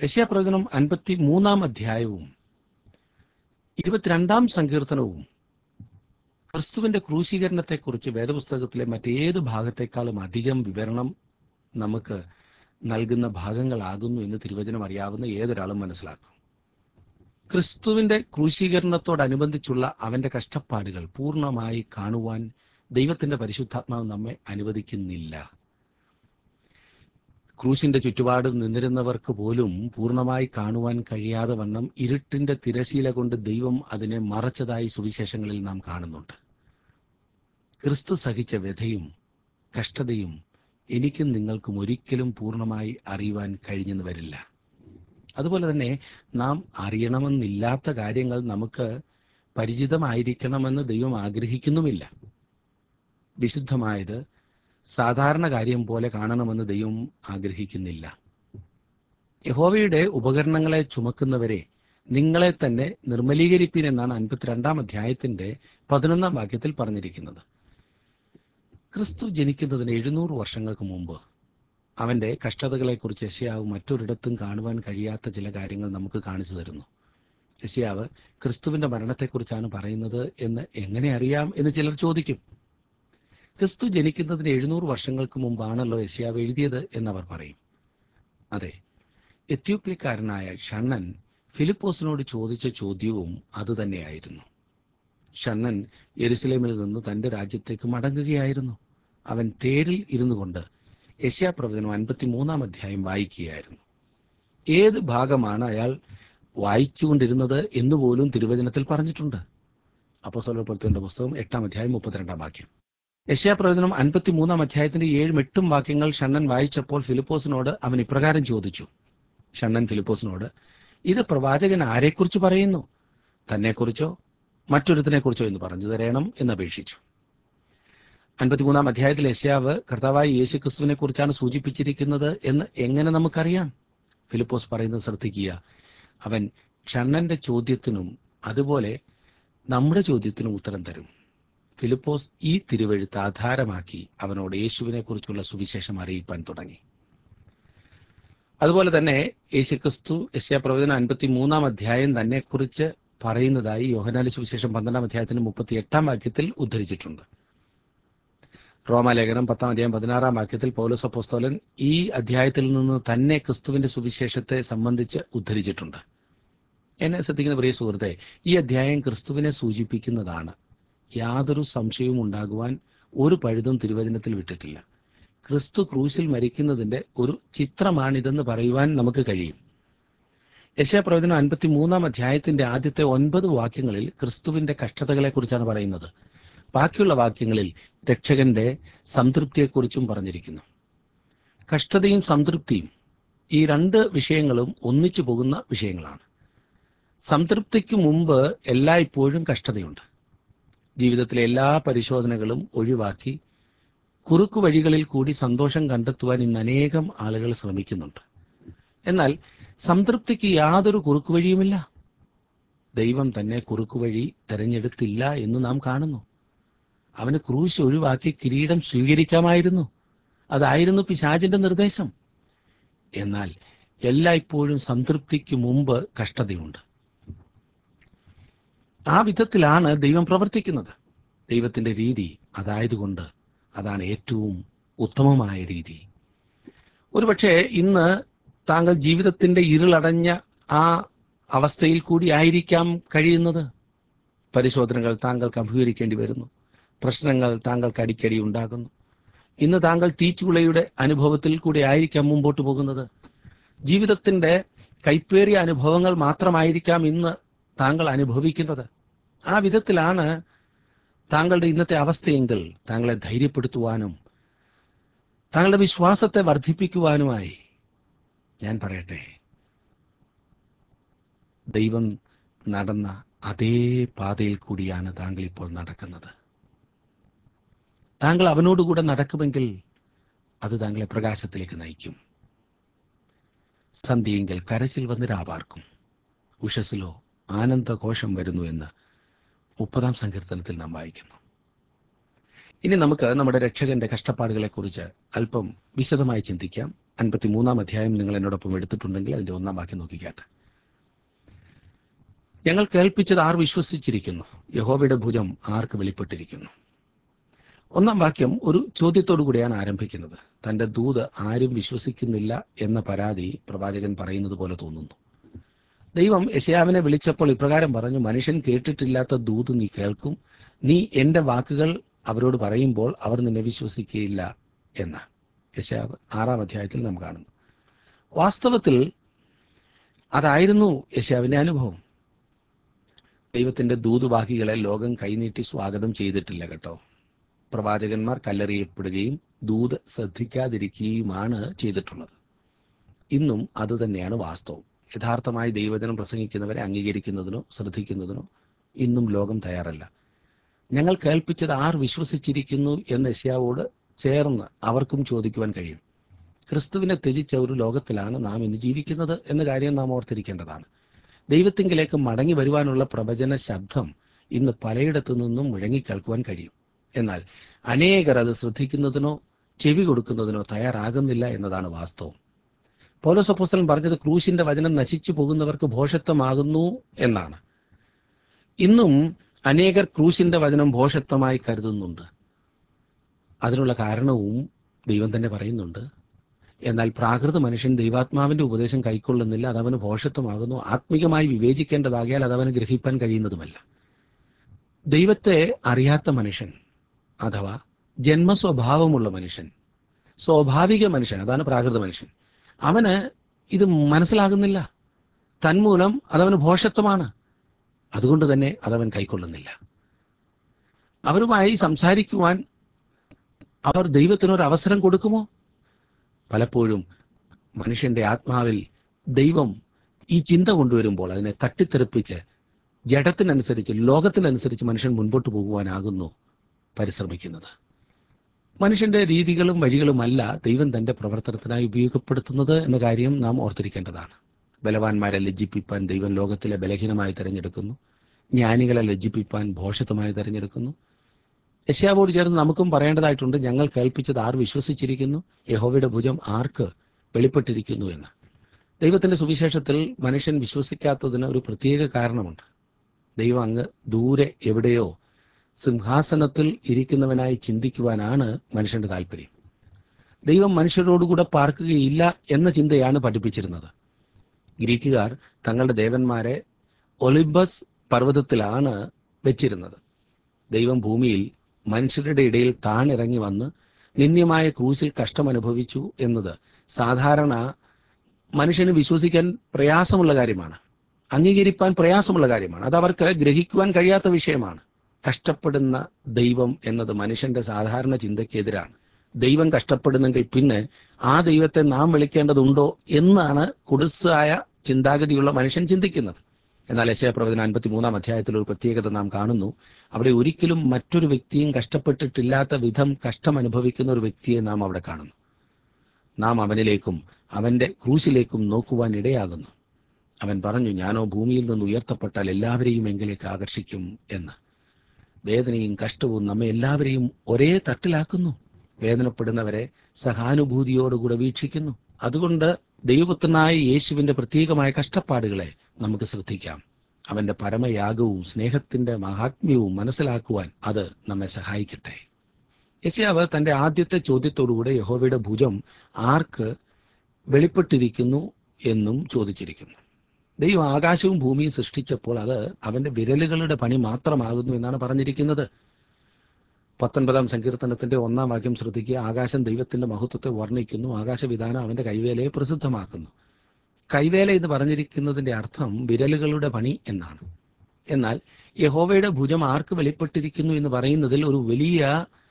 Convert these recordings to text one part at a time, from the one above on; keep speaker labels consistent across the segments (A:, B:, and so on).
A: യശയാപ്രവചനം അൻപത്തി മൂന്നാം അധ്യായവും ഇരുപത്തിരണ്ടാം സങ്കീർത്തനവും ക്രിസ്തുവിന്റെ ക്രൂശീകരണത്തെക്കുറിച്ച് വേദപുസ്തകത്തിലെ മറ്റേത് ഭാഗത്തെക്കാളും അധികം വിവരണം നമുക്ക് നൽകുന്ന ഭാഗങ്ങളാകുന്നു എന്ന് തിരുവചനം അറിയാവുന്ന ഏതൊരാളും മനസ്സിലാക്കും ക്രിസ്തുവിന്റെ ക്രൂശീകരണത്തോടനുബന്ധിച്ചുള്ള അവന്റെ കഷ്ടപ്പാടുകൾ പൂർണ്ണമായി കാണുവാൻ ദൈവത്തിന്റെ പരിശുദ്ധാത്മാവ് നമ്മെ അനുവദിക്കുന്നില്ല ക്രൂശിന്റെ ചുറ്റുപാട് നിന്നിരുന്നവർക്ക് പോലും പൂർണ്ണമായി കാണുവാൻ കഴിയാതെ വണ്ണം ഇരുട്ടിന്റെ തിരശീല കൊണ്ട് ദൈവം അതിനെ മറച്ചതായി സുവിശേഷങ്ങളിൽ നാം കാണുന്നുണ്ട് ക്രിസ്തു സഹിച്ച വ്യഥയും കഷ്ടതയും എനിക്കും നിങ്ങൾക്കും ഒരിക്കലും പൂർണ്ണമായി അറിയുവാൻ കഴിഞ്ഞെന്ന് വരില്ല അതുപോലെ തന്നെ നാം അറിയണമെന്നില്ലാത്ത കാര്യങ്ങൾ നമുക്ക് പരിചിതമായിരിക്കണമെന്ന് ദൈവം ആഗ്രഹിക്കുന്നുമില്ല വിശുദ്ധമായത് സാധാരണ കാര്യം പോലെ കാണണമെന്ന് ദൈവം ആഗ്രഹിക്കുന്നില്ല യഹോവയുടെ ഉപകരണങ്ങളെ ചുമക്കുന്നവരെ നിങ്ങളെ തന്നെ നിർമ്മലീകരിപ്പീൻ എന്നാണ് അൻപത്തിരണ്ടാം അധ്യായത്തിന്റെ പതിനൊന്നാം വാക്യത്തിൽ പറഞ്ഞിരിക്കുന്നത് ക്രിസ്തു ജനിക്കുന്നതിന് എഴുന്നൂറ് വർഷങ്ങൾക്ക് മുമ്പ് അവന്റെ കഷ്ടതകളെക്കുറിച്ച് യശയാവ് മറ്റൊരിടത്തും കാണുവാൻ കഴിയാത്ത ചില കാര്യങ്ങൾ നമുക്ക് കാണിച്ചു തരുന്നു യശയാവ് ക്രിസ്തുവിന്റെ മരണത്തെക്കുറിച്ചാണ് പറയുന്നത് എന്ന് എങ്ങനെ അറിയാം എന്ന് ചിലർ ചോദിക്കും ക്രിസ്തു ജനിക്കുന്നതിന് എഴുന്നൂറ് വർഷങ്ങൾക്ക് മുമ്പാണല്ലോ യശയാവ് എഴുതിയത് എന്നവർ പറയും അതെ എത്യോപ്യക്കാരനായ ഷണ്ണൻ ഫിലിപ്പോസിനോട് ചോദിച്ച ചോദ്യവും അതുതന്നെയായിരുന്നു ഷണ്ണൻ യെരുസലേമിൽ നിന്ന് തന്റെ രാജ്യത്തേക്ക് മടങ്ങുകയായിരുന്നു അവൻ തേരിൽ ഇരുന്നു കൊണ്ട് യശയാപ്രവചനം അൻപത്തിമൂന്നാം അധ്യായം വായിക്കുകയായിരുന്നു ഏത് ഭാഗമാണ് അയാൾ വായിച്ചുകൊണ്ടിരുന്നത് എന്നുപോലും തിരുവചനത്തിൽ പറഞ്ഞിട്ടുണ്ട് അപ്പോസ്തലപ്പെടുത്തേണ്ട പുസ്തകം എട്ടാം അധ്യായം മുപ്പത്തിരണ്ടാം വാക്യം യശയാപ്രവചനം അൻപത്തിമൂന്നാം അധ്യായത്തിന്റെ ഏഴും എട്ടും വാക്യങ്ങൾ ഷണ്ണൻ വായിച്ചപ്പോൾ ഫിലിപ്പോസിനോട് അവൻ ഇപ്രകാരം ചോദിച്ചു ഷണ്ണൻ ഫിലിപ്പോസിനോട് ഇത് പ്രവാചകൻ ആരെക്കുറിച്ച് പറയുന്നു തന്നെക്കുറിച്ചോ മറ്റൊരുത്തിനെക്കുറിച്ചോ എന്ന് പറഞ്ഞു തരണം എന്ന് അപേക്ഷിച്ചു അൻപത്തിമൂന്നാം അധ്യായത്തിൽ യശയാവ് കർത്താവായ യേശു ക്രിസ്തുവിനെ കുറിച്ചാണ് സൂചിപ്പിച്ചിരിക്കുന്നത് എന്ന് എങ്ങനെ നമുക്കറിയാം ഫിലിപ്പോസ് പറയുന്നത് ശ്രദ്ധിക്കുക അവൻ ഷണ്ണന്റെ ചോദ്യത്തിനും അതുപോലെ നമ്മുടെ ചോദ്യത്തിനും ഉത്തരം തരും ഫിലിപ്പോസ് ഈ തിരുവെഴുത്ത് ആധാരമാക്കി അവനോട് യേശുവിനെ കുറിച്ചുള്ള സുവിശേഷം അറിയിപ്പാൻ തുടങ്ങി അതുപോലെ തന്നെ യേശുക്രിസ്തു യശ്യാ പ്രവചനം അൻപത്തി മൂന്നാം അധ്യായം തന്നെ കുറിച്ച് പറയുന്നതായി യോഹനാലി സുവിശേഷം പന്ത്രണ്ടാം അധ്യായത്തിന് മുപ്പത്തി എട്ടാം വാക്യത്തിൽ ഉദ്ധരിച്ചിട്ടുണ്ട് റോമാലേഖനം പത്താം അധ്യായം പതിനാറാം വാക്യത്തിൽ പൗലോസ് അപ്പോസ്തോലൻ ഈ അധ്യായത്തിൽ നിന്ന് തന്നെ ക്രിസ്തുവിന്റെ സുവിശേഷത്തെ സംബന്ധിച്ച് ഉദ്ധരിച്ചിട്ടുണ്ട് എന്നെ ശ്രദ്ധിക്കുന്ന പ്രിയ സുഹൃത്തെ ഈ അധ്യായം ക്രിസ്തുവിനെ സൂചിപ്പിക്കുന്നതാണ് യാതൊരു സംശയവും ഉണ്ടാകുവാൻ ഒരു പഴുതും തിരുവചനത്തിൽ വിട്ടിട്ടില്ല ക്രിസ്തു ക്രൂശിൽ മരിക്കുന്നതിന്റെ ഒരു ചിത്രമാണിതെന്ന് പറയുവാൻ നമുക്ക് കഴിയും യശാപ്രവചനം അൻപത്തി മൂന്നാം അധ്യായത്തിന്റെ ആദ്യത്തെ ഒൻപത് വാക്യങ്ങളിൽ ക്രിസ്തുവിന്റെ കഷ്ടതകളെക്കുറിച്ചാണ് പറയുന്നത് ബാക്കിയുള്ള വാക്യങ്ങളിൽ രക്ഷകന്റെ സംതൃപ്തിയെക്കുറിച്ചും പറഞ്ഞിരിക്കുന്നു കഷ്ടതയും സംതൃപ്തിയും ഈ രണ്ട് വിഷയങ്ങളും ഒന്നിച്ചു പോകുന്ന വിഷയങ്ങളാണ് സംതൃപ്തിക്ക് മുമ്പ് എല്ലായ്പ്പോഴും കഷ്ടതയുണ്ട് ജീവിതത്തിലെ എല്ലാ പരിശോധനകളും ഒഴിവാക്കി കുറുക്കു വഴികളിൽ കൂടി സന്തോഷം കണ്ടെത്തുവാൻ ഇന്ന് അനേകം ആളുകൾ ശ്രമിക്കുന്നുണ്ട് എന്നാൽ സംതൃപ്തിക്ക് യാതൊരു കുറുക്കുവഴിയുമില്ല ദൈവം തന്നെ കുറുക്കുവഴി തെരഞ്ഞെടുത്തില്ല എന്ന് നാം കാണുന്നു അവന് ക്രൂശ് ഒഴിവാക്കി കിരീടം സ്വീകരിക്കാമായിരുന്നു അതായിരുന്നു പിശാചിന്റെ നിർദ്ദേശം എന്നാൽ എല്ലായ്പ്പോഴും സംതൃപ്തിക്ക് മുമ്പ് കഷ്ടതയുണ്ട് ആ വിധത്തിലാണ് ദൈവം പ്രവർത്തിക്കുന്നത് ദൈവത്തിന്റെ രീതി അതായതുകൊണ്ട് അതാണ് ഏറ്റവും ഉത്തമമായ രീതി ഒരുപക്ഷെ ഇന്ന് താങ്കൾ ജീവിതത്തിന്റെ ഇരുളടഞ്ഞ ആ അവസ്ഥയിൽ കൂടി ആയിരിക്കാം കഴിയുന്നത് പരിശോധനകൾ താങ്കൾക്ക് അഭിമുഖീകരിക്കേണ്ടി വരുന്നു പ്രശ്നങ്ങൾ താങ്കൾക്ക് അടിക്കടി ഉണ്ടാകുന്നു ഇന്ന് താങ്കൾ തീച്ചുളയുടെ അനുഭവത്തിൽ കൂടി ആയിരിക്കാം മുമ്പോട്ട് പോകുന്നത് ജീവിതത്തിന്റെ കൈപ്പേറിയ അനുഭവങ്ങൾ മാത്രമായിരിക്കാം ഇന്ന് താങ്കൾ അനുഭവിക്കുന്നത് ആ വിധത്തിലാണ് താങ്കളുടെ ഇന്നത്തെ അവസ്ഥയെങ്കിൽ താങ്കളെ ധൈര്യപ്പെടുത്തുവാനും താങ്കളുടെ വിശ്വാസത്തെ വർദ്ധിപ്പിക്കുവാനുമായി ഞാൻ പറയട്ടെ ദൈവം നടന്ന അതേ പാതയിൽ കൂടിയാണ് താങ്കൾ ഇപ്പോൾ നടക്കുന്നത് താങ്കൾ അവനോടുകൂടെ നടക്കുമെങ്കിൽ അത് താങ്കളെ പ്രകാശത്തിലേക്ക് നയിക്കും സന്ധ്യയെങ്കിൽ കരച്ചിൽ വന്ന് രാപാർക്കും ഉഷസ്സിലോ ആനന്ദഘോഷം വരുന്നു എന്ന് മുപ്പതാം സങ്കീർത്തനത്തിൽ നാം വായിക്കുന്നു ഇനി നമുക്ക് നമ്മുടെ രക്ഷകന്റെ കഷ്ടപ്പാടുകളെക്കുറിച്ച് അല്പം വിശദമായി ചിന്തിക്കാം അൻപത്തിമൂന്നാം അധ്യായം നിങ്ങൾ എന്നോടൊപ്പം എടുത്തിട്ടുണ്ടെങ്കിൽ അതിന്റെ ഒന്നാം വാക്യം നോക്കിക്കാട്ടെ ഞങ്ങൾ കേൾപ്പിച്ചത് ആർ വിശ്വസിച്ചിരിക്കുന്നു യഹോവയുടെ ഭുജം ആർക്ക് വെളിപ്പെട്ടിരിക്കുന്നു ഒന്നാം വാക്യം ഒരു ചോദ്യത്തോടു കൂടിയാണ് ആരംഭിക്കുന്നത് തന്റെ ദൂത് ആരും വിശ്വസിക്കുന്നില്ല എന്ന പരാതി പ്രവാചകൻ പറയുന്നത് പോലെ തോന്നുന്നു ദൈവം യശയാവിനെ വിളിച്ചപ്പോൾ ഇപ്രകാരം പറഞ്ഞു മനുഷ്യൻ കേട്ടിട്ടില്ലാത്ത ദൂത് നീ കേൾക്കും നീ എന്റെ വാക്കുകൾ അവരോട് പറയുമ്പോൾ അവർ നിന്നെ വിശ്വസിക്കുകയില്ല എന്ന് യശയാവ് ആറാം അധ്യായത്തിൽ നാം കാണുന്നു വാസ്തവത്തിൽ അതായിരുന്നു യശയാവിന്റെ അനുഭവം ദൈവത്തിന്റെ ദൂതുവാഹികളെ ലോകം കൈനീട്ടി സ്വാഗതം ചെയ്തിട്ടില്ല കേട്ടോ പ്രവാചകന്മാർ കല്ലെറിയപ്പെടുകയും ദൂത് ശ്രദ്ധിക്കാതിരിക്കുകയുമാണ് ചെയ്തിട്ടുള്ളത് ഇന്നും അതുതന്നെയാണ് വാസ്തവം യഥാർത്ഥമായി ദൈവജനം പ്രസംഗിക്കുന്നവരെ അംഗീകരിക്കുന്നതിനോ ശ്രദ്ധിക്കുന്നതിനോ ഇന്നും ലോകം തയ്യാറല്ല ഞങ്ങൾ കേൾപ്പിച്ചത് ആർ വിശ്വസിച്ചിരിക്കുന്നു എന്ന് യശ്യാവോട് ചേർന്ന് അവർക്കും ചോദിക്കുവാൻ കഴിയും ക്രിസ്തുവിനെ ത്യജിച്ച ഒരു ലോകത്തിലാണ് നാം ഇന്ന് ജീവിക്കുന്നത് എന്ന കാര്യം നാം ഓർത്തിരിക്കേണ്ടതാണ് ദൈവത്തിങ്കിലേക്ക് മടങ്ങി വരുവാനുള്ള പ്രവചന ശബ്ദം ഇന്ന് പലയിടത്തു നിന്നും മുഴങ്ങിക്കേൾക്കുവാൻ കഴിയും എന്നാൽ അനേകർ അത് ശ്രദ്ധിക്കുന്നതിനോ ചെവി കൊടുക്കുന്നതിനോ തയ്യാറാകുന്നില്ല എന്നതാണ് വാസ്തവം പൗലോസപ്പോസ്തലൻ പറഞ്ഞത് ക്രൂശിന്റെ വചനം നശിച്ചു പോകുന്നവർക്ക് ഭോഷത്വമാകുന്നു എന്നാണ് ഇന്നും അനേകർ ക്രൂശിന്റെ വചനം ഭോഷത്വമായി കരുതുന്നുണ്ട് അതിനുള്ള കാരണവും ദൈവം തന്നെ പറയുന്നുണ്ട് എന്നാൽ പ്രാകൃത മനുഷ്യൻ ദൈവാത്മാവിന്റെ ഉപദേശം കൈക്കൊള്ളുന്നില്ല അതവന് ഭോഷത്വമാകുന്നു ആത്മീകമായി വിവേചിക്കേണ്ടതാകിയാൽ അതവന് ഗ്രഹിപ്പാൻ കഴിയുന്നതുമല്ല ദൈവത്തെ അറിയാത്ത മനുഷ്യൻ അഥവാ ജന്മസ്വഭാവമുള്ള മനുഷ്യൻ സ്വാഭാവിക മനുഷ്യൻ അതാണ് പ്രാകൃത മനുഷ്യൻ അവന് ഇത് മനസ്സിലാകുന്നില്ല തന്മൂലം അതവന് ഭോഷത്വമാണ് അതുകൊണ്ട് തന്നെ അതവൻ കൈക്കൊള്ളുന്നില്ല അവരുമായി സംസാരിക്കുവാൻ അവർ ദൈവത്തിനൊരു അവസരം കൊടുക്കുമോ പലപ്പോഴും മനുഷ്യന്റെ ആത്മാവിൽ ദൈവം ഈ ചിന്ത കൊണ്ടുവരുമ്പോൾ അതിനെ തട്ടിത്തെറിപ്പിച്ച് ജഡത്തിനനുസരിച്ച് ലോകത്തിനനുസരിച്ച് മനുഷ്യൻ മുൻപോട്ട് പോകുവാനാകുന്നു പരിശ്രമിക്കുന്നത് മനുഷ്യന്റെ രീതികളും വഴികളുമല്ല ദൈവം തന്റെ പ്രവർത്തനത്തിനായി ഉപയോഗപ്പെടുത്തുന്നത് എന്ന കാര്യം നാം ഓർത്തിരിക്കേണ്ടതാണ് ബലവാന്മാരെ ലജ്ജിപ്പിപ്പാൻ ദൈവം ലോകത്തിലെ ബലഹീനമായി തെരഞ്ഞെടുക്കുന്നു ജ്ഞാനികളെ ലജ്ജിപ്പിപ്പാൻ ഭോഷത്വമായി തെരഞ്ഞെടുക്കുന്നു യശ്യാവോട് ചേർന്ന് നമുക്കും പറയേണ്ടതായിട്ടുണ്ട് ഞങ്ങൾ കേൾപ്പിച്ചത് ആർ വിശ്വസിച്ചിരിക്കുന്നു യഹോവയുടെ ഭുജം ആർക്ക് വെളിപ്പെട്ടിരിക്കുന്നു എന്ന് ദൈവത്തിന്റെ സുവിശേഷത്തിൽ മനുഷ്യൻ വിശ്വസിക്കാത്തതിന് ഒരു പ്രത്യേക കാരണമുണ്ട് ദൈവം അങ്ങ് ദൂരെ എവിടെയോ സിംഹാസനത്തിൽ ഇരിക്കുന്നവനായി ചിന്തിക്കുവാനാണ് മനുഷ്യന്റെ താല്പര്യം ദൈവം മനുഷ്യരോടുകൂടെ പാർക്കുകയില്ല എന്ന ചിന്തയാണ് പഠിപ്പിച്ചിരുന്നത് ഗ്രീക്കുകാർ തങ്ങളുടെ ദേവന്മാരെ ഒളിമ്പസ് പർവ്വതത്തിലാണ് വെച്ചിരുന്നത് ദൈവം ഭൂമിയിൽ മനുഷ്യരുടെ ഇടയിൽ താണിറങ്ങി വന്ന് നിന്ദ്യമായ ക്രൂശിൽ കഷ്ടം അനുഭവിച്ചു എന്നത് സാധാരണ മനുഷ്യന് വിശ്വസിക്കാൻ പ്രയാസമുള്ള കാര്യമാണ് അംഗീകരിപ്പാൻ പ്രയാസമുള്ള കാര്യമാണ് അത് അവർക്ക് ഗ്രഹിക്കുവാൻ കഴിയാത്ത വിഷയമാണ് കഷ്ടപ്പെടുന്ന ദൈവം എന്നത് മനുഷ്യന്റെ സാധാരണ ചിന്തയ്ക്കെതിരാണ് ദൈവം കഷ്ടപ്പെടുന്നെങ്കിൽ പിന്നെ ആ ദൈവത്തെ നാം വിളിക്കേണ്ടതുണ്ടോ എന്നാണ് കുടുസായ ചിന്താഗതിയുള്ള മനുഷ്യൻ ചിന്തിക്കുന്നത് എന്നാൽ യശയപ്രവചന അൻപത്തി മൂന്നാം അധ്യായത്തിൽ ഒരു പ്രത്യേകത നാം കാണുന്നു അവിടെ ഒരിക്കലും മറ്റൊരു വ്യക്തിയും കഷ്ടപ്പെട്ടിട്ടില്ലാത്ത വിധം കഷ്ടം അനുഭവിക്കുന്ന ഒരു വ്യക്തിയെ നാം അവിടെ കാണുന്നു നാം അവനിലേക്കും അവന്റെ ക്രൂശിലേക്കും നോക്കുവാൻ ഇടയാകുന്നു അവൻ പറഞ്ഞു ഞാനോ ഭൂമിയിൽ നിന്ന് ഉയർത്തപ്പെട്ടാൽ എല്ലാവരെയും എങ്കിലേക്ക് ആകർഷിക്കും എന്ന് വേദനയും കഷ്ടവും നമ്മെ എല്ലാവരെയും ഒരേ തട്ടിലാക്കുന്നു വേദനപ്പെടുന്നവരെ സഹാനുഭൂതിയോടുകൂടെ വീക്ഷിക്കുന്നു അതുകൊണ്ട് ദൈവപുത്രനായ യേശുവിന്റെ പ്രത്യേകമായ കഷ്ടപ്പാടുകളെ നമുക്ക് ശ്രദ്ധിക്കാം അവന്റെ പരമയാഗവും സ്നേഹത്തിന്റെ മഹാത്മ്യവും മനസ്സിലാക്കുവാൻ അത് നമ്മെ സഹായിക്കട്ടെ യശയാവ് തന്റെ ആദ്യത്തെ ചോദ്യത്തോടുകൂടെ യഹോവയുടെ ഭുജം ആർക്ക് വെളിപ്പെട്ടിരിക്കുന്നു എന്നും ചോദിച്ചിരിക്കുന്നു ദൈവം ആകാശവും ഭൂമിയും സൃഷ്ടിച്ചപ്പോൾ അത് അവന്റെ വിരലുകളുടെ പണി മാത്രമാകുന്നു എന്നാണ് പറഞ്ഞിരിക്കുന്നത് പത്തൊൻപതാം സങ്കീർത്തനത്തിന്റെ ഒന്നാം വാക്യം ശ്രദ്ധിക്കുക ആകാശം ദൈവത്തിന്റെ മഹത്വത്തെ വർണ്ണിക്കുന്നു ആകാശവിധാനം അവന്റെ കൈവേലയെ പ്രസിദ്ധമാക്കുന്നു കൈവേല എന്ന് പറഞ്ഞിരിക്കുന്നതിന്റെ അർത്ഥം വിരലുകളുടെ പണി എന്നാണ് എന്നാൽ യഹോവയുടെ ഭുജം ആർക്ക് വെളിപ്പെട്ടിരിക്കുന്നു എന്ന് പറയുന്നതിൽ ഒരു വലിയ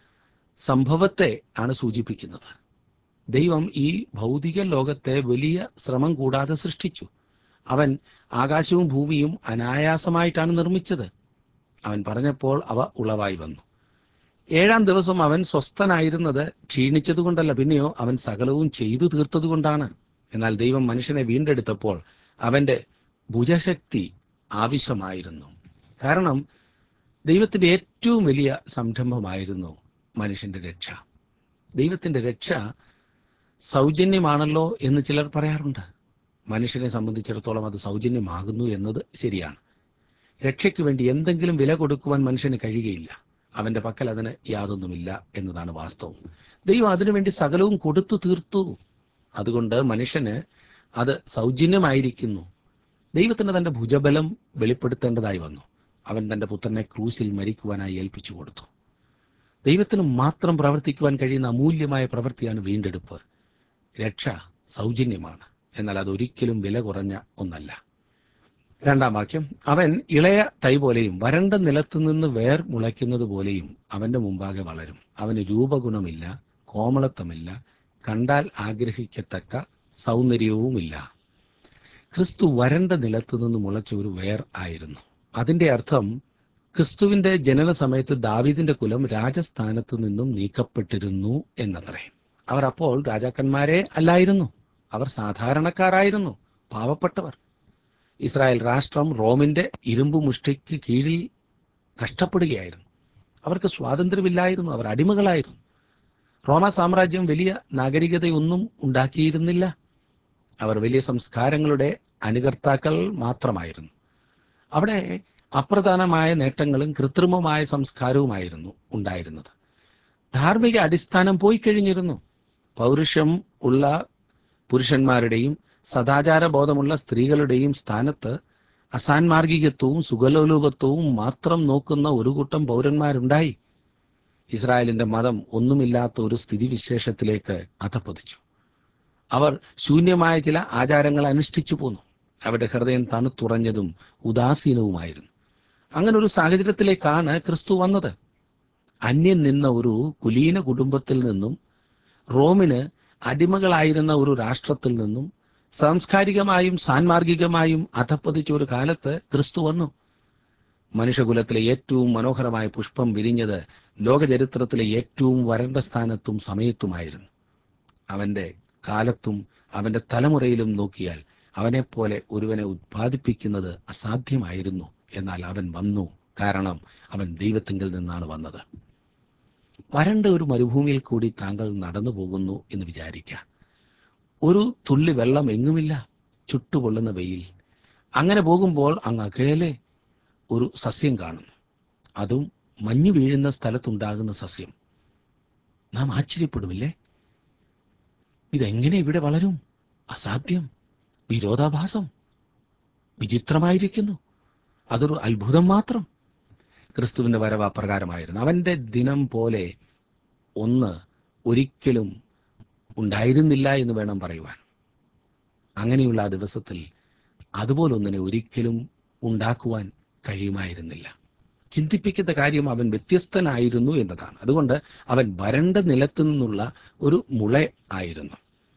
A: സംഭവത്തെ ആണ് സൂചിപ്പിക്കുന്നത് ദൈവം ഈ ഭൗതിക ലോകത്തെ വലിയ ശ്രമം കൂടാതെ സൃഷ്ടിച്ചു അവൻ ആകാശവും ഭൂമിയും അനായാസമായിട്ടാണ് നിർമ്മിച്ചത് അവൻ പറഞ്ഞപ്പോൾ അവ ഉളവായി വന്നു ഏഴാം ദിവസം അവൻ സ്വസ്ഥനായിരുന്നത് ക്ഷീണിച്ചതുകൊണ്ടല്ല പിന്നെയോ അവൻ സകലവും ചെയ്തു തീർത്തതുകൊണ്ടാണ് എന്നാൽ ദൈവം മനുഷ്യനെ വീണ്ടെടുത്തപ്പോൾ അവന്റെ ഭുജശക്തി ആവശ്യമായിരുന്നു കാരണം ദൈവത്തിന്റെ ഏറ്റവും വലിയ സംരംഭമായിരുന്നു മനുഷ്യന്റെ രക്ഷ ദൈവത്തിന്റെ രക്ഷ സൗജന്യമാണല്ലോ എന്ന് ചിലർ പറയാറുണ്ട് മനുഷ്യനെ സംബന്ധിച്ചിടത്തോളം അത് സൗജന്യമാകുന്നു എന്നത് ശരിയാണ് രക്ഷയ്ക്ക് വേണ്ടി എന്തെങ്കിലും വില കൊടുക്കുവാൻ മനുഷ്യന് കഴിയുകയില്ല അവന്റെ പക്കൽ അതിന് യാതൊന്നുമില്ല എന്നതാണ് വാസ്തവം ദൈവം അതിനുവേണ്ടി സകലവും കൊടുത്തു തീർത്തു അതുകൊണ്ട് മനുഷ്യന് അത് സൗജന്യമായിരിക്കുന്നു ദൈവത്തിന് തന്റെ ഭുജബലം വെളിപ്പെടുത്തേണ്ടതായി വന്നു അവൻ തന്റെ പുത്രനെ ക്രൂശിൽ മരിക്കുവാനായി ഏൽപ്പിച്ചു കൊടുത്തു ദൈവത്തിന് മാത്രം പ്രവർത്തിക്കുവാൻ കഴിയുന്ന അമൂല്യമായ പ്രവൃത്തിയാണ് വീണ്ടെടുപ്പ് രക്ഷ സൗജന്യമാണ് എന്നാൽ അതൊരിക്കലും വില കുറഞ്ഞ ഒന്നല്ല രണ്ടാം വാക്യം അവൻ ഇളയ തൈ പോലെയും വരണ്ട നിലത്തു നിന്ന് വേർ മുളയ്ക്കുന്നത് പോലെയും അവന്റെ മുമ്പാകെ വളരും അവന് രൂപഗുണമില്ല കോമളത്വമില്ല കണ്ടാൽ ആഗ്രഹിക്കത്തക്ക സൗന്ദര്യവുമില്ല ക്രിസ്തു വരണ്ട നിലത്തു നിന്ന് മുളച്ച ഒരു വേർ ആയിരുന്നു അതിന്റെ അർത്ഥം ക്രിസ്തുവിന്റെ ജനന സമയത്ത് ദാവീദിന്റെ കുലം രാജസ്ഥാനത്തു നിന്നും നീക്കപ്പെട്ടിരുന്നു എന്നത്രേ അവർ അപ്പോൾ രാജാക്കന്മാരെ അല്ലായിരുന്നു അവർ സാധാരണക്കാരായിരുന്നു പാവപ്പെട്ടവർ ഇസ്രായേൽ രാഷ്ട്രം റോമിന്റെ ഇരുമ്പു മുഷ്ടിക്ക് കീഴിൽ കഷ്ടപ്പെടുകയായിരുന്നു അവർക്ക് സ്വാതന്ത്ര്യമില്ലായിരുന്നു അവർ അടിമകളായിരുന്നു റോമ സാമ്രാജ്യം വലിയ നാഗരികതയൊന്നും ഉണ്ടാക്കിയിരുന്നില്ല അവർ വലിയ സംസ്കാരങ്ങളുടെ അനുകർത്താക്കൾ മാത്രമായിരുന്നു അവിടെ അപ്രധാനമായ നേട്ടങ്ങളും കൃത്രിമമായ സംസ്കാരവുമായിരുന്നു ഉണ്ടായിരുന്നത് ധാർമ്മിക അടിസ്ഥാനം പോയി കഴിഞ്ഞിരുന്നു പൗരുഷം ഉള്ള പുരുഷന്മാരുടെയും സദാചാര ബോധമുള്ള സ്ത്രീകളുടെയും സ്ഥാനത്ത് അസാൻമാർഗികത്വവും സുഖലോലുപത്വവും മാത്രം നോക്കുന്ന ഒരു കൂട്ടം പൗരന്മാരുണ്ടായി ഇസ്രായേലിന്റെ മതം ഒന്നുമില്ലാത്ത ഒരു സ്ഥിതിവിശേഷത്തിലേക്ക് അധപ്പതിച്ചു അവർ ശൂന്യമായ ചില ആചാരങ്ങൾ അനുഷ്ഠിച്ചു പോന്നു അവരുടെ ഹൃദയം തണുത്തുറഞ്ഞതും ഉദാസീനവുമായിരുന്നു അങ്ങനെ ഒരു സാഹചര്യത്തിലേക്കാണ് ക്രിസ്തു വന്നത് അന്യം നിന്ന ഒരു കുലീന കുടുംബത്തിൽ നിന്നും റോമിന് അടിമകളായിരുന്ന ഒരു രാഷ്ട്രത്തിൽ നിന്നും സാംസ്കാരികമായും സാൻമാർഗികമായും അധപ്പതിച്ച ഒരു കാലത്ത് ക്രിസ്തു വന്നു മനുഷ്യകുലത്തിലെ ഏറ്റവും മനോഹരമായ പുഷ്പം വിരിഞ്ഞത് ലോകചരിത്രത്തിലെ ഏറ്റവും വരണ്ട സ്ഥാനത്തും സമയത്തുമായിരുന്നു അവന്റെ കാലത്തും അവന്റെ തലമുറയിലും നോക്കിയാൽ അവനെപ്പോലെ ഒരുവനെ ഉത്പാദിപ്പിക്കുന്നത് അസാധ്യമായിരുന്നു എന്നാൽ അവൻ വന്നു കാരണം അവൻ ദൈവത്തിങ്കിൽ നിന്നാണ് വന്നത് വരണ്ട ഒരു മരുഭൂമിയിൽ കൂടി താങ്കൾ നടന്നു പോകുന്നു എന്ന് വിചാരിക്കാം ഒരു തുള്ളി വെള്ളം എങ്ങുമില്ല ചുട്ടുപൊള്ളുന്ന വെയിൽ അങ്ങനെ പോകുമ്പോൾ അങ്ങ് അകലെ ഒരു സസ്യം കാണുന്നു അതും മഞ്ഞു വീഴുന്ന സ്ഥലത്തുണ്ടാകുന്ന സസ്യം നാം ആശ്ചര്യപ്പെടുമില്ലേ ഇതെങ്ങനെ ഇവിടെ വളരും അസാധ്യം വിരോധാഭാസം വിചിത്രമായിരിക്കുന്നു അതൊരു അത്ഭുതം മാത്രം ക്രിസ്തുവിന്റെ വരവ് അപ്രകാരമായിരുന്നു അവന്റെ ദിനം പോലെ ഒന്ന് ഒരിക്കലും ഉണ്ടായിരുന്നില്ല എന്ന് വേണം പറയുവാൻ അങ്ങനെയുള്ള ആ ദിവസത്തിൽ അതുപോലൊന്നിനെ ഒരിക്കലും ഉണ്ടാക്കുവാൻ കഴിയുമായിരുന്നില്ല ചിന്തിപ്പിക്കുന്ന കാര്യം അവൻ വ്യത്യസ്തനായിരുന്നു എന്നതാണ് അതുകൊണ്ട് അവൻ വരണ്ട നിലത്തു നിന്നുള്ള ഒരു മുള ആയിരുന്നു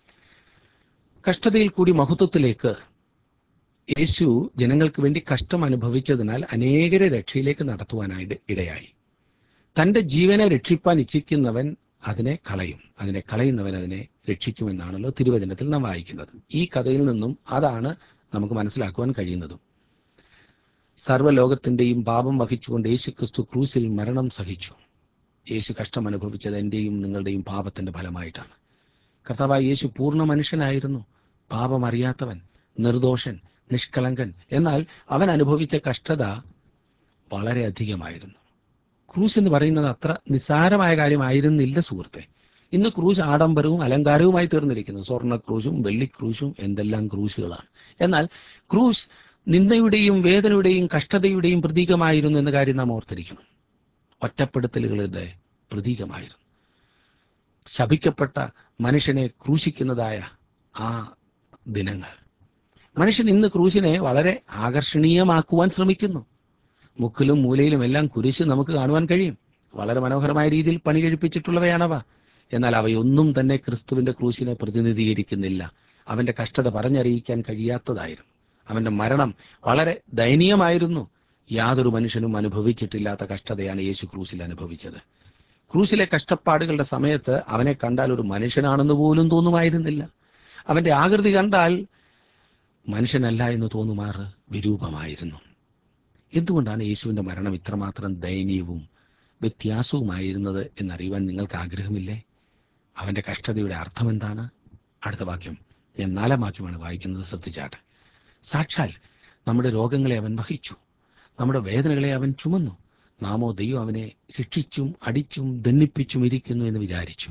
A: കഷ്ടതയിൽ കൂടി മഹത്വത്തിലേക്ക് യേശു ജനങ്ങൾക്ക് വേണ്ടി കഷ്ടം അനുഭവിച്ചതിനാൽ അനേകരെ രക്ഷയിലേക്ക് നടത്തുവാനായിട്ട് ഇടയായി തന്റെ ജീവനെ രക്ഷിപ്പാൻ ഇച്ഛിക്കുന്നവൻ അതിനെ കളയും അതിനെ കളയുന്നവൻ അതിനെ രക്ഷിക്കുമെന്നാണല്ലോ തിരുവചനത്തിൽ നാം വായിക്കുന്നത് ഈ കഥയിൽ നിന്നും അതാണ് നമുക്ക് മനസ്സിലാക്കുവാൻ കഴിയുന്നതും സർവ്വലോകത്തിന്റെയും പാപം വഹിച്ചുകൊണ്ട് യേശു ക്രിസ്തു ക്രൂസിൽ മരണം സഹിച്ചു യേശു കഷ്ടം അനുഭവിച്ചത് എന്റെയും നിങ്ങളുടെയും പാപത്തിന്റെ ഫലമായിട്ടാണ് കർത്താവായ യേശു പൂർണ്ണ മനുഷ്യനായിരുന്നു പാപം അറിയാത്തവൻ നിർദോഷൻ നിഷ്കളങ്കൻ എന്നാൽ അവൻ അനുഭവിച്ച കഷ്ടത വളരെ അധികമായിരുന്നു ക്രൂശ് എന്ന് പറയുന്നത് അത്ര നിസ്സാരമായ കാര്യമായിരുന്നില്ല സുഹൃത്തെ ഇന്ന് ക്രൂശ് ആഡംബരവും അലങ്കാരവുമായി തീർന്നിരിക്കുന്നു സ്വർണ്ണ ക്രൂശും വെള്ളി ക്രൂശും എന്തെല്ലാം ക്രൂശുകളാണ് എന്നാൽ ക്രൂശ് നിന്ദയുടെയും വേദനയുടെയും കഷ്ടതയുടെയും പ്രതീകമായിരുന്നു എന്ന കാര്യം നാം ഓർത്തിരിക്കണം ഒറ്റപ്പെടുത്തലുകളുടെ പ്രതീകമായിരുന്നു ശപിക്കപ്പെട്ട മനുഷ്യനെ ക്രൂശിക്കുന്നതായ ആ ദിനങ്ങൾ മനുഷ്യൻ ഇന്ന് ക്രൂശിനെ വളരെ ആകർഷണീയമാക്കുവാൻ ശ്രമിക്കുന്നു മുക്കിലും മൂലയിലും എല്ലാം കുരിശ് നമുക്ക് കാണുവാൻ കഴിയും വളരെ മനോഹരമായ രീതിയിൽ പണി കഴിപ്പിച്ചിട്ടുള്ളവയാണവ എന്നാൽ അവയൊന്നും തന്നെ ക്രിസ്തുവിന്റെ ക്രൂശിനെ പ്രതിനിധീകരിക്കുന്നില്ല അവന്റെ കഷ്ടത പറഞ്ഞറിയിക്കാൻ കഴിയാത്തതായിരുന്നു അവന്റെ മരണം വളരെ ദയനീയമായിരുന്നു യാതൊരു മനുഷ്യനും അനുഭവിച്ചിട്ടില്ലാത്ത കഷ്ടതയാണ് യേശു ക്രൂശിൽ അനുഭവിച്ചത് ക്രൂശിലെ കഷ്ടപ്പാടുകളുടെ സമയത്ത് അവനെ കണ്ടാൽ ഒരു മനുഷ്യനാണെന്ന് പോലും തോന്നുമായിരുന്നില്ല അവന്റെ ആകൃതി കണ്ടാൽ മനുഷ്യനല്ല എന്ന് തോന്നുമാറ് വിരൂപമായിരുന്നു എന്തുകൊണ്ടാണ് യേശുവിന്റെ മരണം ഇത്രമാത്രം ദയനീയവും വ്യത്യാസവുമായിരുന്നത് എന്നറിയുവാൻ നിങ്ങൾക്ക് ആഗ്രഹമില്ലേ അവന്റെ കഷ്ടതയുടെ അർത്ഥം എന്താണ് അടുത്ത വാക്യം ഞാൻ നാലാം വാക്യമാണ് വായിക്കുന്നത് ശ്രദ്ധിച്ചാട്ടെ സാക്ഷാൽ നമ്മുടെ രോഗങ്ങളെ അവൻ വഹിച്ചു നമ്മുടെ വേദനകളെ അവൻ ചുമന്നു നാമോ ദൈവം അവനെ ശിക്ഷിച്ചും അടിച്ചും ദണ്ണിപ്പിച്ചും ഇരിക്കുന്നു എന്ന് വിചാരിച്ചു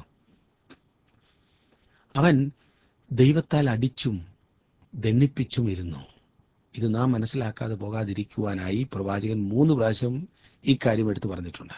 A: അവൻ ദൈവത്താൽ അടിച്ചും ദണ്ണിപ്പിച്ചും ഇരുന്നു ഇത് നാം മനസ്സിലാക്കാതെ പോകാതിരിക്കുവാനായി പ്രവാചകൻ മൂന്ന് പ്രാവശ്യം ഈ കാര്യം എടുത്തു പറഞ്ഞിട്ടുണ്ട്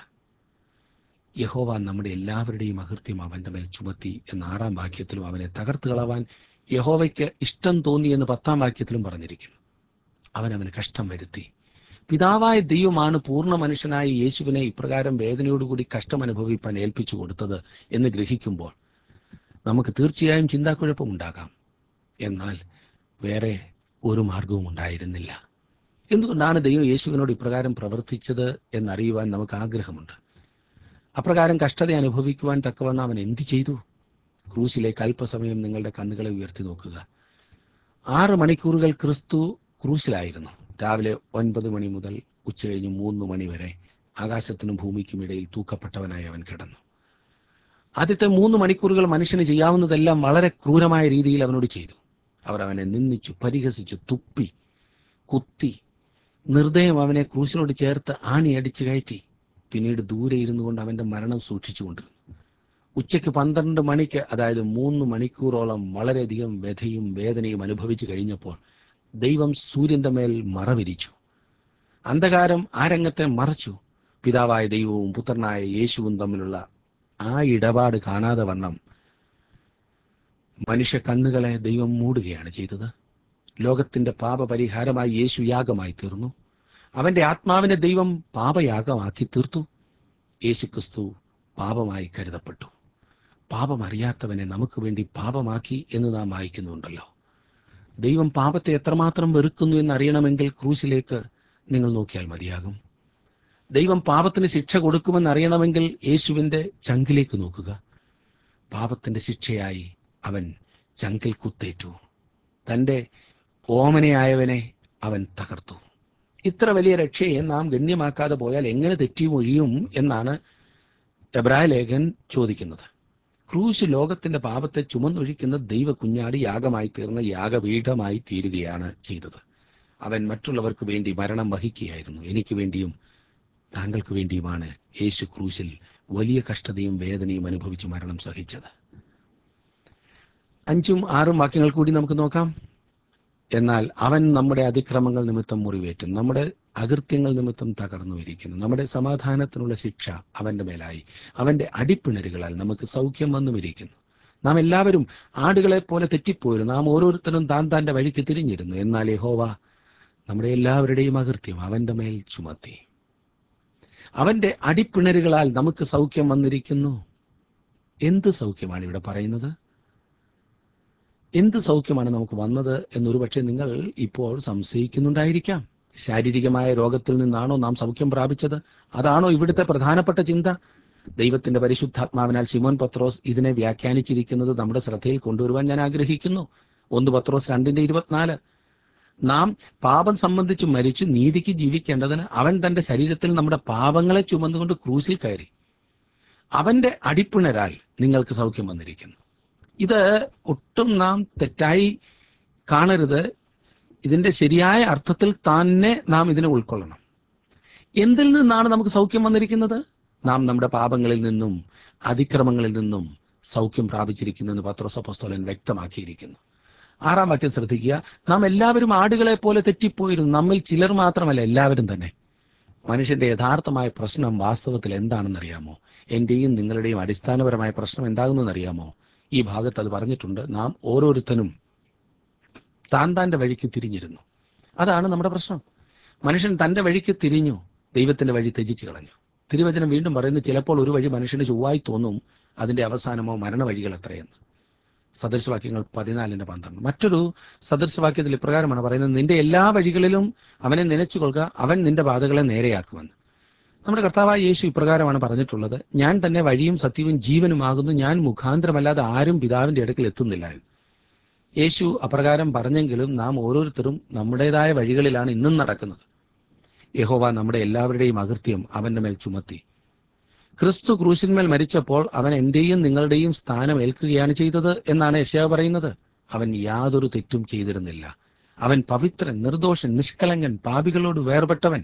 A: യഹോവ നമ്മുടെ എല്ലാവരുടെയും അകൃത്യം അവന്റെ മേൽ ചുമത്തി എന്ന ആറാം വാക്യത്തിലും അവനെ തകർത്ത് കളവാൻ യഹോവയ്ക്ക് ഇഷ്ടം തോന്നി എന്ന് പത്താം വാക്യത്തിലും പറഞ്ഞിരിക്കുന്നു അവൻ അവന് കഷ്ടം വരുത്തി പിതാവായ ദൈവമാണ് പൂർണ്ണ മനുഷ്യനായ യേശുവിനെ ഇപ്രകാരം വേദനയോടുകൂടി കഷ്ടം അനുഭവിപ്പാൻ ഏൽപ്പിച്ചു കൊടുത്തത് എന്ന് ഗ്രഹിക്കുമ്പോൾ നമുക്ക് തീർച്ചയായും ചിന്താക്കുഴപ്പം ഉണ്ടാകാം എന്നാൽ വേറെ ഒരു മാർഗവും ഉണ്ടായിരുന്നില്ല എന്തുകൊണ്ടാണ് ദൈവം യേശുവിനോട് ഇപ്രകാരം പ്രവർത്തിച്ചത് എന്നറിയുവാൻ നമുക്ക് ആഗ്രഹമുണ്ട് അപ്രകാരം കഷ്ടത അനുഭവിക്കുവാൻ തക്കവണ്ണം അവൻ എന്ത് ചെയ്തു ക്രൂശിലേക്ക് അല്പസമയം നിങ്ങളുടെ കണ്ണുകളെ ഉയർത്തി നോക്കുക ആറ് മണിക്കൂറുകൾ ക്രിസ്തു ക്രൂശിലായിരുന്നു രാവിലെ ഒൻപത് മണി മുതൽ ഉച്ചകഴിഞ്ഞ് മൂന്ന് മണി വരെ ആകാശത്തിനും ഭൂമിക്കും ഇടയിൽ തൂക്കപ്പെട്ടവനായി അവൻ കിടന്നു ആദ്യത്തെ മൂന്ന് മണിക്കൂറുകൾ മനുഷ്യന് ചെയ്യാവുന്നതെല്ലാം വളരെ ക്രൂരമായ രീതിയിൽ അവനോട് ചെയ്തു അവർ അവനെ നിന്ദിച്ചു പരിഹസിച്ചു തുപ്പി കുത്തി നിർദ്ദയം അവനെ ക്രൂശിനോട് ചേർത്ത് ആണിയടിച്ചു കയറ്റി പിന്നീട് ദൂരെ ഇരുന്നു കൊണ്ട് അവന്റെ മരണം സൂക്ഷിച്ചുകൊണ്ടിരുന്നു ഉച്ചയ്ക്ക് പന്ത്രണ്ട് മണിക്ക് അതായത് മൂന്ന് മണിക്കൂറോളം വളരെയധികം വ്യഥയും വേദനയും അനുഭവിച്ചു കഴിഞ്ഞപ്പോൾ ദൈവം സൂര്യന്റെ മേൽ മറവിരിച്ചു അന്ധകാരം ആ രംഗത്തെ മറച്ചു പിതാവായ ദൈവവും പുത്രനായ യേശുവും തമ്മിലുള്ള ആ ഇടപാട് കാണാതെ വണ്ണം മനുഷ്യ കണ്ണുകളെ ദൈവം മൂടുകയാണ് ചെയ്തത് ലോകത്തിന്റെ പാപപരിഹാരമായി യേശു യാഗമായി തീർന്നു അവന്റെ ആത്മാവിനെ ദൈവം പാപയാഗമാക്കി തീർത്തു യേശുക്രിസ്തു പാപമായി കരുതപ്പെട്ടു പാപം അറിയാത്തവനെ നമുക്ക് വേണ്ടി പാപമാക്കി എന്ന് നാം വായിക്കുന്നുണ്ടല്ലോ ദൈവം പാപത്തെ എത്രമാത്രം വെറുക്കുന്നു എന്നറിയണമെങ്കിൽ ക്രൂശിലേക്ക് നിങ്ങൾ നോക്കിയാൽ മതിയാകും ദൈവം പാപത്തിന് ശിക്ഷ കൊടുക്കുമെന്ന് അറിയണമെങ്കിൽ യേശുവിന്റെ ചങ്കിലേക്ക് നോക്കുക പാപത്തിന്റെ ശിക്ഷയായി അവൻ ചങ്കിൽ കുത്തേറ്റു തന്റെ ഓമനയായവനെ അവൻ തകർത്തു ഇത്ര വലിയ രക്ഷയെ നാം ഗണ്യമാക്കാതെ പോയാൽ എങ്ങനെ തെറ്റിയും ഒഴിയും എന്നാണ് എബ്രായ ലേഖൻ ചോദിക്കുന്നത് ക്രൂശ് ലോകത്തിന്റെ പാപത്തെ ചുമന്നൊഴിക്കുന്ന ദൈവ കുഞ്ഞാടി യാഗമായി തീർന്ന യാഗപീഠമായി തീരുകയാണ് ചെയ്തത് അവൻ മറ്റുള്ളവർക്ക് വേണ്ടി മരണം വഹിക്കുകയായിരുന്നു എനിക്ക് വേണ്ടിയും താങ്കൾക്ക് വേണ്ടിയുമാണ് യേശു ക്രൂശിൽ വലിയ കഷ്ടതയും വേദനയും അനുഭവിച്ച് മരണം സഹിച്ചത് അഞ്ചും ആറും വാക്യങ്ങൾ കൂടി നമുക്ക് നോക്കാം എന്നാൽ അവൻ നമ്മുടെ അതിക്രമങ്ങൾ നിമിത്തം മുറിവേറ്റും നമ്മുടെ അകൃത്യങ്ങൾ നിമിത്തം തകർന്നു ഇരിക്കുന്നു നമ്മുടെ സമാധാനത്തിനുള്ള ശിക്ഷ അവന്റെ മേലായി അവന്റെ അടിപ്പിണരുകളാൽ നമുക്ക് സൗഖ്യം വന്നുമിരിക്കുന്നു നാം എല്ലാവരും ആടുകളെ പോലെ തെറ്റിപ്പോയിരുന്നു നാം ഓരോരുത്തരും താൻ താന്റെ വഴിക്ക് തിരിഞ്ഞിരുന്നു എന്നാൽ യഹോവ നമ്മുടെ എല്ലാവരുടെയും അകൃത്യം അവന്റെ മേൽ ചുമത്തി അവന്റെ അടിപ്പിണരുകളാൽ നമുക്ക് സൗഖ്യം വന്നിരിക്കുന്നു എന്ത് സൗഖ്യമാണ് ഇവിടെ പറയുന്നത് എന്ത് സൗഖ്യമാണ് നമുക്ക് വന്നത് എന്നൊരു പക്ഷേ നിങ്ങൾ ഇപ്പോൾ സംശയിക്കുന്നുണ്ടായിരിക്കാം ശാരീരികമായ രോഗത്തിൽ നിന്നാണോ നാം സൗഖ്യം പ്രാപിച്ചത് അതാണോ ഇവിടുത്തെ പ്രധാനപ്പെട്ട ചിന്ത ദൈവത്തിന്റെ പരിശുദ്ധാത്മാവിനാൽ ശിമോൻ പത്രോസ് ഇതിനെ വ്യാഖ്യാനിച്ചിരിക്കുന്നത് നമ്മുടെ ശ്രദ്ധയിൽ കൊണ്ടുവരുവാൻ ഞാൻ ആഗ്രഹിക്കുന്നു ഒന്ന് പത്രോസ് രണ്ടിന്റെ ഇരുപത്തിനാല് നാം പാപം സംബന്ധിച്ച് മരിച്ചു നീതിക്ക് ജീവിക്കേണ്ടതിന് അവൻ തന്റെ ശരീരത്തിൽ നമ്മുടെ പാപങ്ങളെ ചുമന്നുകൊണ്ട് ക്രൂസിൽ കയറി അവന്റെ അടിപ്പിണരാൽ നിങ്ങൾക്ക് സൗഖ്യം വന്നിരിക്കുന്നു ഇത് ഒട്ടും നാം തെറ്റായി കാണരുത് ഇതിന്റെ ശരിയായ അർത്ഥത്തിൽ തന്നെ നാം ഇതിനെ ഉൾക്കൊള്ളണം എന്തിൽ നിന്നാണ് നമുക്ക് സൗഖ്യം വന്നിരിക്കുന്നത് നാം നമ്മുടെ പാപങ്ങളിൽ നിന്നും അതിക്രമങ്ങളിൽ നിന്നും സൗഖ്യം പ്രാപിച്ചിരിക്കുന്നു എന്ന് പത്രോസപ്പസ്തോലൻ വ്യക്തമാക്കിയിരിക്കുന്നു ആറാം വാക്യം ശ്രദ്ധിക്കുക നാം എല്ലാവരും ആടുകളെ പോലെ തെറ്റിപ്പോയിരുന്നു നമ്മിൽ ചിലർ മാത്രമല്ല എല്ലാവരും തന്നെ മനുഷ്യന്റെ യഥാർത്ഥമായ പ്രശ്നം വാസ്തവത്തിൽ എന്താണെന്നറിയാമോ എന്റെയും നിങ്ങളുടെയും അടിസ്ഥാനപരമായ പ്രശ്നം എന്താകുന്നെന്നറിയാമോ ഈ ഭാഗത്ത് അത് പറഞ്ഞിട്ടുണ്ട് നാം ഓരോരുത്തരും താൻ താന്റെ വഴിക്ക് തിരിഞ്ഞിരുന്നു അതാണ് നമ്മുടെ പ്രശ്നം മനുഷ്യൻ തന്റെ വഴിക്ക് തിരിഞ്ഞു ദൈവത്തിന്റെ വഴി ത്യജിച്ചു കളഞ്ഞു തിരുവചനം വീണ്ടും പറയുന്നു ചിലപ്പോൾ ഒരു വഴി മനുഷ്യന് ചൊവ്വായി തോന്നും അതിന്റെ അവസാനമോ മരണ വഴികൾ എത്രയെന്ന് സദൃശവാക്യങ്ങൾ പതിനാലിന്റെ പന്ത്രണ്ട് മറ്റൊരു സദൃശവാക്യത്തിൽ ഇപ്രകാരമാണ് പറയുന്നത് നിന്റെ എല്ലാ വഴികളിലും അവനെ നനച്ചുകൊള്ളുക അവൻ നിന്റെ പാതകളെ നേരെയാക്കുമെന്ന് നമ്മുടെ കർത്താവായ യേശു ഇപ്രകാരമാണ് പറഞ്ഞിട്ടുള്ളത് ഞാൻ തന്നെ വഴിയും സത്യവും ജീവനുമാകുന്നു ഞാൻ മുഖാന്തരമല്ലാതെ ആരും പിതാവിന്റെ അടുക്കൽ എത്തുന്നില്ല എന്ന്. യേശു അപ്രകാരം പറഞ്ഞെങ്കിലും നാം ഓരോരുത്തരും നമ്മുടേതായ വഴികളിലാണ് ഇന്നും നടക്കുന്നത് യഹോവ നമ്മുടെ എല്ലാവരുടെയും അകൃത്യം അവന്റെ മേൽ ചുമത്തി ക്രിസ്തു ക്രൂശിന്മേൽ മരിച്ചപ്പോൾ അവൻ എന്റെയും നിങ്ങളുടെയും സ്ഥാനം ഏൽക്കുകയാണ് ചെയ്തത് എന്നാണ് യശയ പറയുന്നത് അവൻ യാതൊരു തെറ്റും ചെയ്തിരുന്നില്ല അവൻ പവിത്രൻ നിർദോഷൻ നിഷ്കളങ്കൻ പാപികളോട് വേർപെട്ടവൻ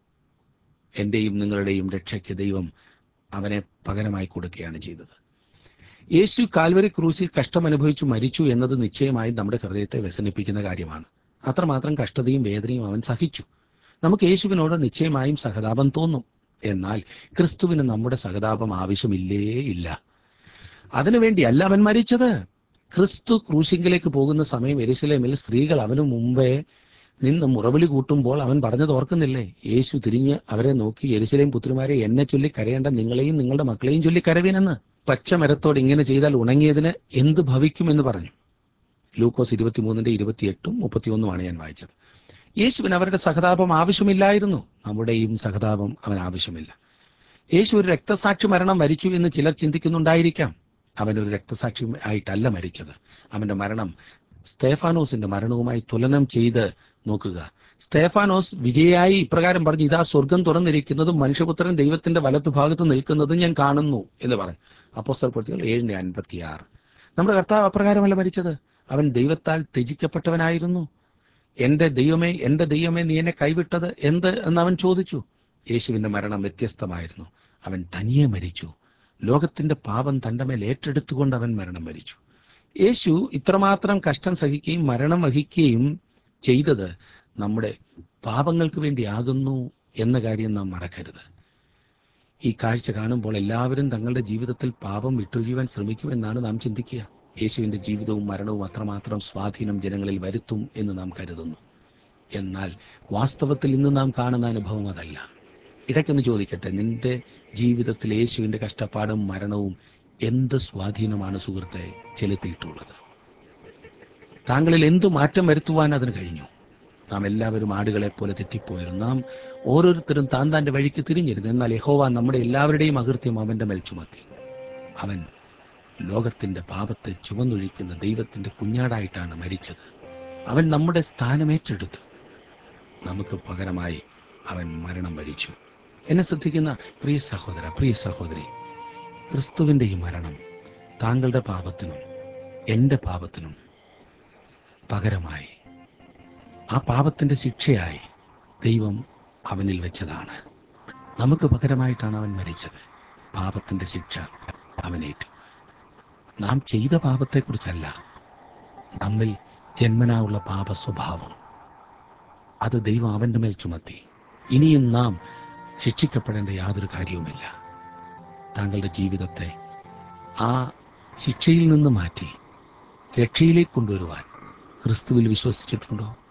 A: എന്റെയും നിങ്ങളുടെയും രക്ഷയ്ക്ക് ദൈവം അവനെ പകരമായി കൊടുക്കുകയാണ് ചെയ്തത് യേശു കാൽവരി ക്രൂശിൽ കഷ്ടം അനുഭവിച്ചു മരിച്ചു എന്നത് നിശ്ചയമായും നമ്മുടെ ഹൃദയത്തെ വ്യസനിപ്പിക്കുന്ന കാര്യമാണ് അത്രമാത്രം കഷ്ടതയും വേദനയും അവൻ സഹിച്ചു നമുക്ക് യേശുവിനോട് നിശ്ചയമായും സഹതാപം തോന്നും എന്നാൽ ക്രിസ്തുവിന് നമ്മുടെ സഹതാപം ആവശ്യമില്ലേ ഇല്ല അതിനുവേണ്ടിയല്ല അവൻ മരിച്ചത് ക്രിസ്തു ക്രൂശിങ്കിലേക്ക് പോകുന്ന സമയം എരുസലേമിൽ സ്ത്രീകൾ അവനു മുമ്പേ നിന്ന് മുറവിളി കൂട്ടുമ്പോൾ അവൻ പറഞ്ഞത് ഓർക്കുന്നില്ലേ യേശു തിരിഞ്ഞ് അവരെ നോക്കി എരുസലേം പുത്രിമാരെ എന്നെ ചൊല്ലി കരയേണ്ട നിങ്ങളെയും നിങ്ങളുടെ മക്കളെയും ചൊല്ലി കരവീനെന്ന് പച്ചമരത്തോട് ഇങ്ങനെ ചെയ്താൽ ഉണങ്ങിയതിന് എന്ത് ഭവിക്കുമെന്ന് പറഞ്ഞു ലൂക്കോസ് ഇരുപത്തിമൂന്നിന്റെ ഇരുപത്തിയെട്ടും മുപ്പത്തിയൊന്നുമാണ് ഞാൻ വായിച്ചത് യേശുവിന് അവരുടെ സഹതാപം ആവശ്യമില്ലായിരുന്നു നമ്മുടെയും സഹതാപം അവൻ ആവശ്യമില്ല യേശു ഒരു രക്തസാക്ഷി മരണം മരിച്ചു എന്ന് ചിലർ ചിന്തിക്കുന്നുണ്ടായിരിക്കാം അവൻ ഒരു രക്തസാക്ഷി ആയിട്ടല്ല മരിച്ചത് അവന്റെ മരണം സ്തേഫാനോസിന്റെ മരണവുമായി തുലനം ചെയ്ത് നോക്കുക സ്തേഫാനോസ് വിജയായി ഇപ്രകാരം പറഞ്ഞു ഇതാ സ്വർഗം തുറന്നിരിക്കുന്നതും മനുഷ്യപുത്രൻ ദൈവത്തിന്റെ വലത്തുഭാഗത്ത് നിൽക്കുന്നതും ഞാൻ കാണുന്നു എന്ന് പറഞ്ഞു അപ്പോസ്തല പ്രവൃത്തികൾ ഏഴിന്റെ അൻപത്തിയാറ് നമ്മുടെ കർത്താവ് അപ്രകാരമല്ല മരിച്ചത് അവൻ ദൈവത്താൽ ത്യജിക്കപ്പെട്ടവനായിരുന്നു എന്റെ ദൈവമേ എന്റെ ദൈവമേ നീ എന്നെ കൈവിട്ടത് എന്ത് എന്ന് അവൻ ചോദിച്ചു യേശുവിന്റെ മരണം വ്യത്യസ്തമായിരുന്നു അവൻ തനിയെ മരിച്ചു ലോകത്തിന്റെ പാപം തന്റെ മേൽ ഏറ്റെടുത്തുകൊണ്ട് അവൻ മരണം മരിച്ചു യേശു ഇത്രമാത്രം കഷ്ടം സഹിക്കുകയും മരണം വഹിക്കുകയും ചെയ്തത് നമ്മുടെ പാപങ്ങൾക്ക് വേണ്ടിയാകുന്നു എന്ന കാര്യം നാം മറക്കരുത് ഈ കാഴ്ച കാണുമ്പോൾ എല്ലാവരും തങ്ങളുടെ ജീവിതത്തിൽ പാപം വിട്ടൊഴിയുവാൻ ശ്രമിക്കുമെന്നാണ് നാം ചിന്തിക്കുക യേശുവിന്റെ ജീവിതവും മരണവും അത്രമാത്രം സ്വാധീനം ജനങ്ങളിൽ വരുത്തും എന്ന് നാം കരുതുന്നു എന്നാൽ വാസ്തവത്തിൽ ഇന്ന് നാം കാണുന്ന അനുഭവം അതല്ല ഇടയ്ക്കൊന്ന് ചോദിക്കട്ടെ നിന്റെ ജീവിതത്തിൽ യേശുവിന്റെ കഷ്ടപ്പാടും മരണവും എന്ത് സ്വാധീനമാണ് സുഹൃത്തെ ചെലുത്തിയിട്ടുള്ളത് താങ്കളിൽ എന്ത് മാറ്റം വരുത്തുവാൻ അതിന് കഴിഞ്ഞു നാം എല്ലാവരും ആടുകളെ പോലെ തെറ്റിപ്പോയിരുന്നു നാം ഓരോരുത്തരും താൻ താന്റെ വഴിക്ക് തിരിഞ്ഞിരുന്നു എന്നാൽ യഹോവ നമ്മുടെ എല്ലാവരുടെയും അകൃത്യം അവന്റെ മേൽ ചുമത്തി അവൻ ലോകത്തിന്റെ പാപത്തെ ചുമന്നൊഴിക്കുന്ന ദൈവത്തിന്റെ കുഞ്ഞാടായിട്ടാണ് മരിച്ചത് അവൻ നമ്മുടെ സ്ഥാനമേറ്റെടുത്തു നമുക്ക് പകരമായി അവൻ മരണം വരിച്ചു എന്നെ ശ്രദ്ധിക്കുന്ന പ്രിയ സഹോദര പ്രിയ സഹോദരി ക്രിസ്തുവിന്റെ ഈ മരണം താങ്കളുടെ പാപത്തിനും എന്റെ പാപത്തിനും പകരമായി ആ പാപത്തിന്റെ ശിക്ഷയായി ദൈവം അവനിൽ വെച്ചതാണ് നമുക്ക് പകരമായിട്ടാണ് അവൻ മരിച്ചത് പാപത്തിന്റെ ശിക്ഷ അവനേറ്റു നാം ചെയ്ത പാപത്തെക്കുറിച്ചല്ല നമ്മിൽ ജന്മനാ ഉള്ള പാപ സ്വഭാവം അത് ദൈവം അവന്റെ മേൽ ചുമത്തി ഇനിയും നാം ശിക്ഷിക്കപ്പെടേണ്ട യാതൊരു കാര്യവുമില്ല താങ്കളുടെ ജീവിതത്തെ ആ ശിക്ഷയിൽ നിന്ന് മാറ്റി രക്ഷയിലേക്ക് കൊണ്ടുവരുവാൻ ക്രിസ്തുവിൽ വിശ്വസിച്ചിട്ടുണ്ടോ